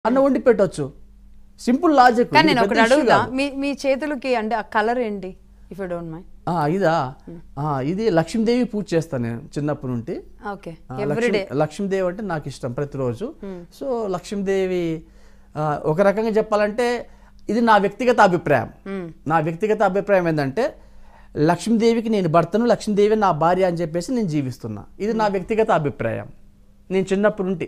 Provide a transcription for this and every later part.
అన్న వండి పెట్టొచ్చు సింపుల్ లాజిక్ కానీ నేను ఒకటి అడుగుదా మీ మీ చేతులకి అంటే ఆ కలర్ ఏంటి ఇఫ్ యూ డోంట్ మైండ్ ఇదా ఆ, ఇది లక్ష్మీదేవి పూజ చేస్తాను నేను చిన్నప్పటి నుండి ఓకే ఆ, ఎవ్రీడే లక్ష్మీ- లక్ష్మీదేవి అంటే నాకు ఇష్టం ప్రతిరోజు సో లక్ష్మీదేవి ఆ, ఒక రకంగా చెప్పాలంటే ఇది నా వ్యక్తిగత అభిప్రాయం నా వ్యక్తిగత అభిప్రాయం ఏంటంటే లక్ష్మీదేవికి నేను భర్తను లక్ష్మీదేవి నా భార్య అని చెప్పేసి నేను జీవిస్తున్నా ఇది నా వ్యక్తిగత అభిప్రాయం నేను చిన్నప్పటి నుండి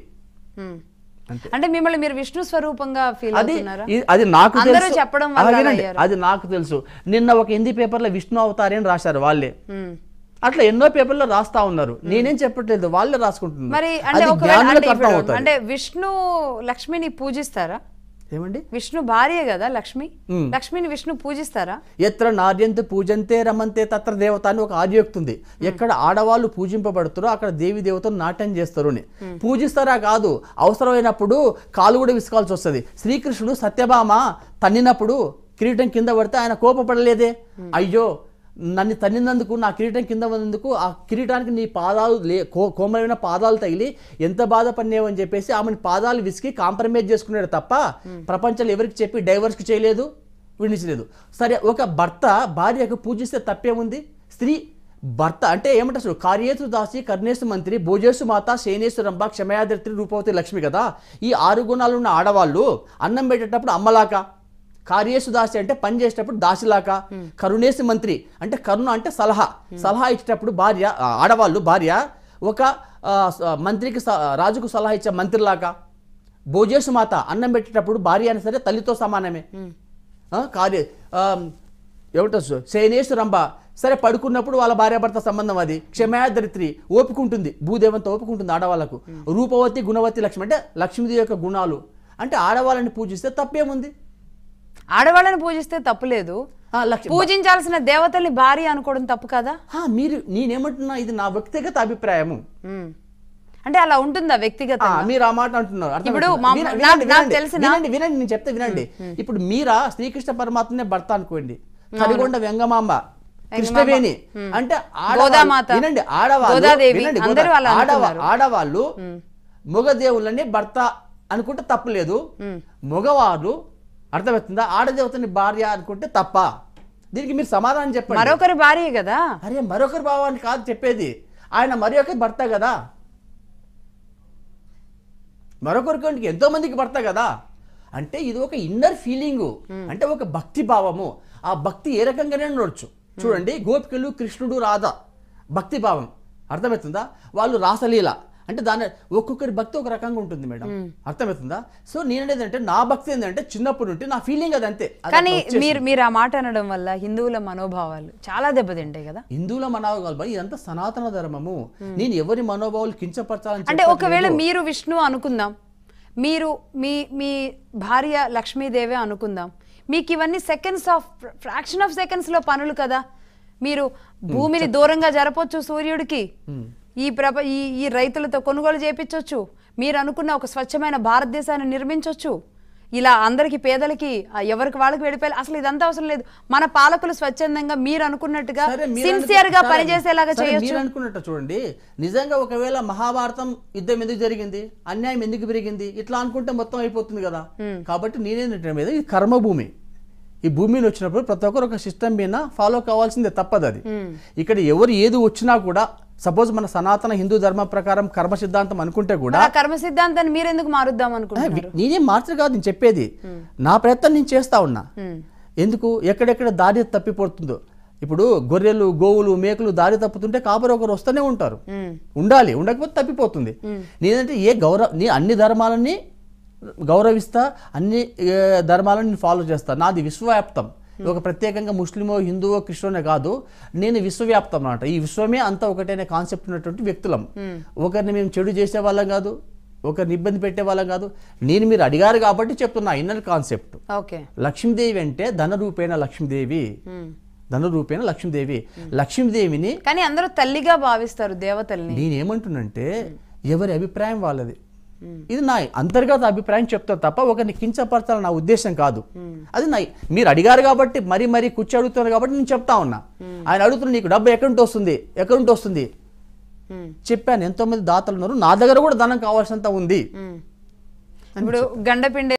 అంతే. అంటే మిమ్మల్ని మీరు విష్ణు స్వరూపంగా ఫీల్ అది అవుతున్నారా ఇది- అది నాకు అందరూ తెలుసు చెప్పడం ఆ, వల్ల వినండి, అయ్యారు. అది నాకు తెలుసు నిన్న ఒక హిందీ పేపర్లో విష్ణు అవతారి అని రాశారు వాళ్ళే మ్మ్. అట్లా ఎన్నో పేపర్లో రాస్తా ఉన్నారు నేనేం చెప్పట్లేదు వాళ్ళే రాసుకుంటున్నారు మరి అంటే అది ఒకవేళ జ్ఞానులకు అంటే అర్థం ఇప్పుడు అవుతుంది. అంటే విష్ణు లక్ష్మిని పూజిస్తారా ఏమండి విష్ణు భార్య కదా లక్ష్మి మ్మ్. లక్ష్మిని విష్ణు పూజిస్తారా ఎత్ర నార్యంతే పూజంతే రమంతే తత్ర దేవత అని ఒక ఆర్యోక్తి ఉంది ఎక్కడ ఆడవాళ్ళు పూజింపబడుతారో అక్కడ దేవి దేవతను నాట్యం చేస్తారు అని పూజిస్తారా కాదు అవసరమైనప్పుడు కాలు కూడా విసుకోవాల్సి వస్తుంది శ్రీకృష్ణుడు సత్యభామ తన్నినప్పుడు కిరీటం కింద పడితే ఆయన కోపపడలేదే అయ్యో నన్ను తన్నినందుకు నా కిరీటం కింద ఉన్నందుకు ఆ కిరీటానికి నీ పాదాలు లే కో కోమలమైన పాదాలు తగిలి ఎంత బాధపడినావు అని చెప్పేసి ఆమెను పాదాలు విసికి కాంప్రమైజ్ చేసుకున్నాడు తప్ప ప్రపంచంలో ఎవరికి చెప్పి డైవర్స్కి చేయలేదు వినించలేదు సరే ఒక భర్త భార్యకు పూజిస్తే తప్పేముంది స్త్రీ భర్త అంటే ఏమంటారు చూడు, కార్యేసు దాసి కర్ణేశు మంత్రి భోజేసు మాత శేనేసు రంభ క్షమయాదర్తి రూపవతి లక్ష్మి కదా ఈ ఆరు గుణాలు ఉన్న ఆడవాళ్ళు అన్నం పెట్టేటప్పుడు అమ్మలాక కార్యేసు దాసి అంటే పని చేసేటప్పుడు దాసిలాక కరుణేసి మంత్రి అంటే కరుణ అంటే సలహా సలహా ఇచ్చేటప్పుడు భార్య ఆ, ఆడవాళ్ళు భార్య ఒక ఆ, స- మంత్రికి స- రాజుకు సలహా ఇచ్చే మంత్రిలాగా భోజేసు మాత అన్నం పెట్టేటప్పుడు భార్య అయినా సరే తల్లితో సమానమే ఆ, కార్య ఆ, ఏమంటారు సేనేసు రంభ సరే పడుకున్నప్పుడు వాళ్ళ భార్యాభర్త సంబంధం అది క్షమాదరిత్రి ఓపుకుంటుంది భూదేవంతో ఓపుకుంటుంది ఆడవాళ్ళకు రూపవతి గుణవతి లక్ష్మి అంటే లక్ష్మీదేవి యొక్క గుణాలు అంటే ఆడవాళ్ళని పూజిస్తే తప్పేముంది ఆడవాళ్ళని పూజిస్తే తప్పులేదు ఆ, లక్ష్మి పూజించాల్సిన దేవతల్ని భార్య అనుకోవడం తప్పు కదా ఆ, మీరు నేనేమంటున్నా ఇది నా వ్యక్తిగత అభిప్రాయము మ్మ్. అంటే అలా ఉంటుందా వ్యక్తిగత ఆ, మీరు ఆ మాట అంటున్నారు అర్థం ఇప్పుడు అవుతుందా? మా- విన- నాకు- వినండి, నాకు వినండి, తెలిసిన- వినండి వినండి నేను చెప్తే వినండి ఇప్పుడు మీరా శ్రీకృష్ణ పరమాత్మనే భర్త అనుకోండి కలిగొండ వెంగమాంబ కృష్ణవేణి అంటే ఆడవాళ్ళు- గోదామాత, వినండి ఆడవాళ్ళు గోదాదేవి, వినండి, అందరూ గోదా- అలా ఆడవా- అనుకున్నారు. ఆడవాళ్ళు మగదేవులని భర్త అనుకుంటే తప్పులేదు మగవారు అర్థమవుతుందా ఆడదేవతని భార్య అనుకుంటే తప్ప దీనికి మీరు సమాధానం చెప్పండి మరొకరి భార్య కదా అరే మరొకరి భావాన్ని కాదు చెప్పేది ఆయన మరి ఒకరి భర్త కదా మరొకరికి ఎంతో మందికి భర్త కదా అంటే ఇది ఒక ఇన్నర్ ఫీలింగు అంటే ఒక భక్తి భావము ఆ భక్తి ఏ రకంగానే ఉండొచ్చు చూడండి గోపికలు కృష్ణుడు రాధ భక్తి భావం అర్థమవుతుందా వాళ్ళు రాసలీల అంటే దాని ఒక్కొక్కరి భక్తి ఒక రకంగా ఉంటుంది మేడం అర్థమవుతుందా సో నేననేది అంటే నా భక్తి ఏంటంటే చిన్నప్పటి నుండి నా ఫీలింగ్ అది అంతే అది కానీ అట్లా వచ్చేసింది. మీరు మీరు ఆ మాట అనడం వల్ల హిందువుల మనోభావాలు చాలా దెబ్బతింటాయి కదా హిందువుల మనోభావాలు ఇదంతా సనాతన ధర్మము నేను ఎవరి మనోభావాలు కించపరచాలని అంటే చెప్పట్లేదు. ఒకవేళ మీరు విష్ణు అనుకుందాం మీరు మీ మీ భార్య లక్ష్మీదేవి అనుకుందాం మీకు ఇవన్నీ seconds of fraction of seconds లో పనులు కదా మీరు భూమిని దూరంగా జరపొచ్చు సూర్యుడికి ఈ ప్రప ఈ ఈ రైతులతో కొనుగోలు చేపించవచ్చు మీరు అనుకున్న ఒక స్వచ్ఛమైన భారతదేశాన్ని నిర్మించవచ్చు ఇలా అందరికి పేదలకి ఆ, ఎవరికి వాళ్ళకి వెళ్ళిపోయి అసలు ఇదంతా అవసరం లేదు మన పాలకులు స్వచ్ఛందంగా మీరు అనుకున్నట్టుగా సరే, మీరు సిన్సియర్ గా అనుకు- పనిచేసేలాగా సరే, చేయొచ్చు మీరు అనుకున్నట్టు చూడండి నిజంగా ఒకవేళ మహాభారతం యుద్ధం ఎందుకు జరిగింది అన్యాయం ఎందుకు పెరిగింది ఇట్లా అనుకుంటే మొత్తం అయిపోతుంది కదా కాబట్టి నేనేంటంటే మీద ఇది కర్మభూమి ఈ భూమిని వచ్చినప్పుడు ప్రతి ఒక్కరు ఒక సిస్టమ్ మీద ఫాలో కావాల్సిందే తప్పదు అది ఇక్కడ ఎవరు ఏది వచ్చినా కూడా సపోజ్ మన సనాతన హిందూ ధర్మం ప్రకారం కర్మ సిద్ధాంతం అనుకుంటే కూడా మరి ఆ కర్మ సిద్ధాంతాన్ని మీరు ఎందుకు మారుద్దాం ఆ, అనుకుంటున్నారు వి- నేనేం మార్చరు కాదు నేను చెప్పేది నా ప్రయత్నం నేను చేస్తా ఉన్నా ఎందుకు ఎక్కడెక్కడ దారి తప్పిపోతుందో ఇప్పుడు గొర్రెలు గోవులు మేకలు దారి తప్పుతుంటే కాపరి ఒకరు వస్తూనే ఉంటారు ఉండాలి ఉండకపోతే తప్పిపోతుంది నేనంటే ఏ గౌరవ నీ అన్ని ధర్మాలని గౌరవిస్తా అన్ని ఏ, ధర్మాలను నేను ఫాలో చేస్తా నాది విశ్వవ్యాప్తం ఒక ప్రత్యేకంగా ముస్లిమో హిందువో క్రిస్టియనే కాదు నేను విశ్వవ్యాప్తం అన్నమాట ఈ విశ్వమే అంతా ఒకటేనే కాన్సెప్ట్ ఉన్నటువంటి వ్యక్తులం ఒకరిని మేము చెడు చేసే వాళ్ళం కాదు ఒకరిని ఇబ్బంది పెట్టే వాళ్ళం కాదు నేను మీరు అడిగారు కాబట్టి చెప్తున్నా ఇన్నర్ కాన్సెప్ట్ ఓకే లక్ష్మీదేవి అంటే ధన రూపేణ లక్ష్మీదేవి ధన రూపేణ లక్ష్మీదేవి లక్ష్మీదేవిని కానీ అందరూ తల్లిగా భావిస్తారు దేవతల్ని నేనేమంటున్నంటే ఎవరి అభిప్రాయం వాళ్ళది ఇది నా అంతర్గత అభిప్రాయం చెప్తా తప్ప ఒకరిని కించపరచాలని నా ఉద్దేశం కాదు అది నా మీరు అడిగారు కాబట్టి మరీ మరీ కూర్చో అడుగుతున్నారు కాబట్టి నేను చెప్తా ఉన్నా ఆయన అడుగుతున్నా నీకు డబ్బు ఎక్కడి నుంచి వస్తుంది ఎక్కడి నుంచి వస్తుంది మ్మ్. చెప్పాను ఎంతో మంది దాతలు ఉన్నారు నా దగ్గర కూడా ధనం కావాల్సినంత ఉంది మ్మ్. ఇప్పుడు గండపిండి